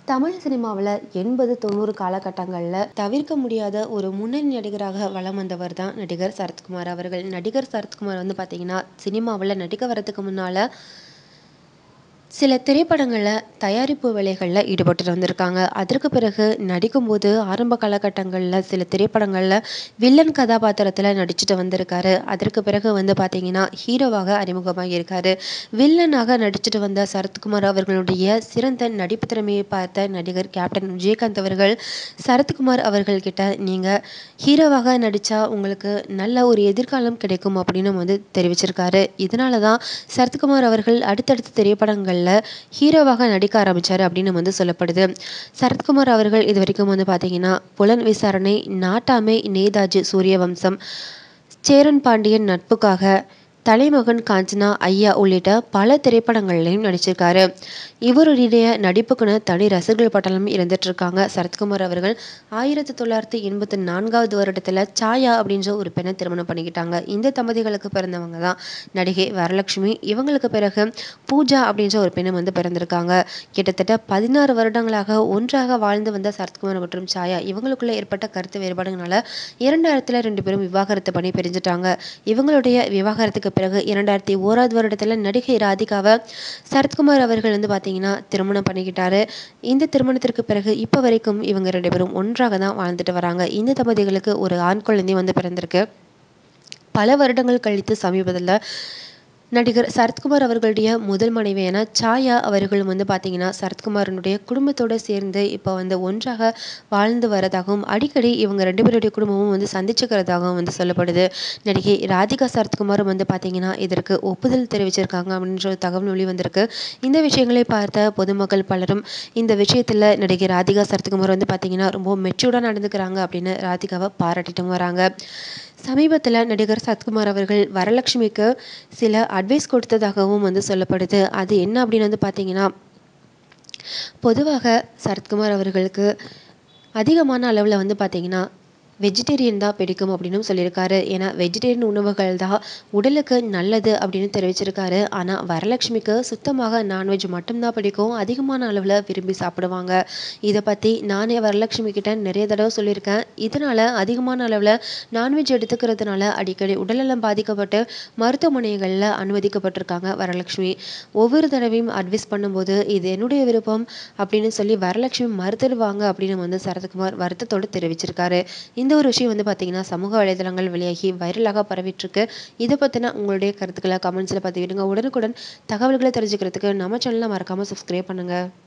தமிழ் சினிமாவில் எண்பது தொண்ணூறு காலகட்டங்களில் தவிர்க்க முடியாத ஒரு முன்னணி நடிகராக வலம் வந்தவர் தான் நடிகர் சரத்குமார் அவர்கள் நடிகர் சரத்குமார் வந்து பார்த்திங்கன்னா சினிமாவில் நடிக்க வரதுக்கு முன்னால் சில திரைப்படங்களில் தயாரிப்பு வேலைகளில் ஈடுபட்டு வந்திருக்காங்க அதற்கு பிறகு நடிக்கும்போது ஆரம்ப காலகட்டங்களில் சில திரைப்படங்களில் வில்லன் கதாபாத்திரத்தில் நடிச்சுட்டு வந்திருக்காரு அதற்கு பிறகு வந்து பார்த்திங்கன்னா ஹீரோவாக அறிமுகமாக இருக்காரு வில்லனாக நடிச்சுட்டு வந்த சரத்குமார் அவர்களுடைய சிறந்த நடிப்பு திறமையை பார்த்த நடிகர் கேப்டன் விஜயகாந்த் அவர்கள் சரத்குமார் அவர்கள்கிட்ட நீங்கள் ஹீரோவாக நடித்தா உங்களுக்கு நல்ல ஒரு எதிர்காலம் கிடைக்கும் அப்படின்னு வந்து தெரிவிச்சிருக்காரு இதனால தான் சரத்குமார் அவர்கள் அடுத்தடுத்த திரைப்படங்களில் ஹீரோவாக நடிக்க ஆரம்பித்தார் அப்படின்னு வந்து சொல்லப்படுது சரத்குமார் அவர்கள் இது வரைக்கும் வந்து பார்த்தீங்கன்னா புலன் விசாரணை நாட்டாமை நேதாஜி சூரியவம்சம் சேரன் பாண்டியன் நட்புக்காக தலைமகன் காஞ்சனா ஐயா உள்ளிட்ட பல திரைப்படங்கள்லையும் நடிச்சிருக்காரு இவருடைய நடிப்புக்குன்னு தனி ரசிகர்கள் பட்டலும் இருந்துட்டு இருக்காங்க சரத்குமார் அவர்கள் ஆயிரத்தி தொள்ளாயிரத்தி எண்பத்தி நான்காவது வருடத்தில் சாயா அப்படின்ற ஒரு பெண்ணை திருமணம் பண்ணிக்கிட்டாங்க இந்த தம்பதிகளுக்கு பிறந்தவங்க தான் நடிகை வரலட்சுமி இவங்களுக்கு பிறகு பூஜா அப்படின்ற ஒரு பெண்ணை வந்து பிறந்திருக்காங்க கிட்டத்தட்ட பதினாறு வருடங்களாக ஒன்றாக வாழ்ந்து வந்த சரத்குமார் மற்றும் சாயா இவங்களுக்குள்ள ஏற்பட்ட கருத்து வேறுபாடுனால இரண்டாயிரத்துல ரெண்டு பேரும் விவாகரத்து பண்ணி பிரிஞ்சுட்டாங்க இவங்களுடைய விவாகரத்துக்கு பிறகு இரண்டாயிரத்தி ஓராவது வருடத்தில் நடிகை ராதிகாவை சரத்குமார் அவர்கள் வந்து பார்த்தீங்கன்னா திருமணம் பண்ணிக்கிட்டாரு இந்த திருமணத்திற்கு பிறகு இப்போ வரைக்கும் இவங்க ரெண்டு பேரும் ஒன்றாக தான் வாழ்ந்துட்டு வராங்க இந்த தம்பதிகளுக்கு ஒரு ஆண் குழந்தை வந்து பிறந்திருக்கு பல வருடங்கள் கழித்து சமீபத்தில் நடிகர் சரத்குமார் அவர்களுடைய முதல் மனைவியான சாயா அவர்களும் வந்து பார்த்தீங்கன்னா சரத்குமாரனுடைய குடும்பத்தோடு சேர்ந்து இப்போ வந்து ஒன்றாக வாழ்ந்து வரதாகவும் அடிக்கடி இவங்க ரெண்டு பேருடைய குடும்பமும் வந்து சந்திச்சுக்கிறதாகவும் வந்து சொல்லப்படுது நடிகை ராதிகா சரத்குமாரும் வந்து பார்த்தீங்கன்னா இதற்கு ஒப்புதல் தெரிவிச்சிருக்காங்க அப்படின்ற ஒரு தகவல் வெளி வந்திருக்கு இந்த விஷயங்களை பார்த்த பொதுமக்கள் பலரும் இந்த விஷயத்தில் நடிகை ராதிகா சரத்குமார் வந்து பார்த்தீங்கன்னா ரொம்ப மெச்சூர்டாக நடந்துக்கிறாங்க அப்படின்னு ராதிகாவை பாராட்டிட்டும் வராங்க சமீபத்தில் நடிகர் சத்குமார் அவர்கள் வரலட்சுமிக்கு சில அட்வைஸ் கொடுத்ததாகவும் வந்து சொல்லப்படுது அது என்ன அப்படின்னு வந்து பார்த்தீங்கன்னா பொதுவாக சரத்குமார் அவர்களுக்கு அதிகமான அளவில் வந்து பார்த்தீங்கன்னா வெஜிடேரியன் தான் பிடிக்கும் அப்படின்னு சொல்லியிருக்காரு ஏன்னா வெஜிடேரியன் உணவுகள் தான் உடலுக்கு நல்லது அப்படின்னு தெரிவிச்சிருக்காரு ஆனால் வரலட்சுமிக்கு சுத்தமாக நான்வெஜ் மட்டும்தான் பிடிக்கும் அதிகமான அளவில் விரும்பி சாப்பிடுவாங்க இதை பற்றி நானே வரலட்சுமி கிட்ட நிறைய தடவை சொல்லியிருக்கேன் இதனால் அதிகமான அளவில் நான்வெஜ் எடுத்துக்கிறதுனால அடிக்கடி உடல்நலம் பாதிக்கப்பட்டு மருத்துவமனைகளில் அனுமதிக்கப்பட்டிருக்காங்க வரலட்சுமி ஒவ்வொரு தடவையும் அட்வைஸ் பண்ணும்போது இது என்னுடைய விருப்பம் அப்படின்னு சொல்லி வரலட்சுமி மறுத்துடுவாங்க அப்படின்னு வந்து சரத்குமார் வருத்தத்தோடு தெரிவிச்சிருக்காரு இந்த ஒரு விஷயம் வந்து பார்த்தீங்கன்னா சமூக வலைதளங்கள் வெளியாகி வைரலாக பரவிட்டுருக்கு இதை பற்றின உங்களுடைய கருத்துக்களை கமெண்ட்ஸில் பதிவிடுங்க உடனுக்குடன் தகவல்களை தெரிஞ்சுக்கிறதுக்கு நம்ம சேனலை மறக்காமல் சப்ஸ்கிரைப் பண்ணுங்கள்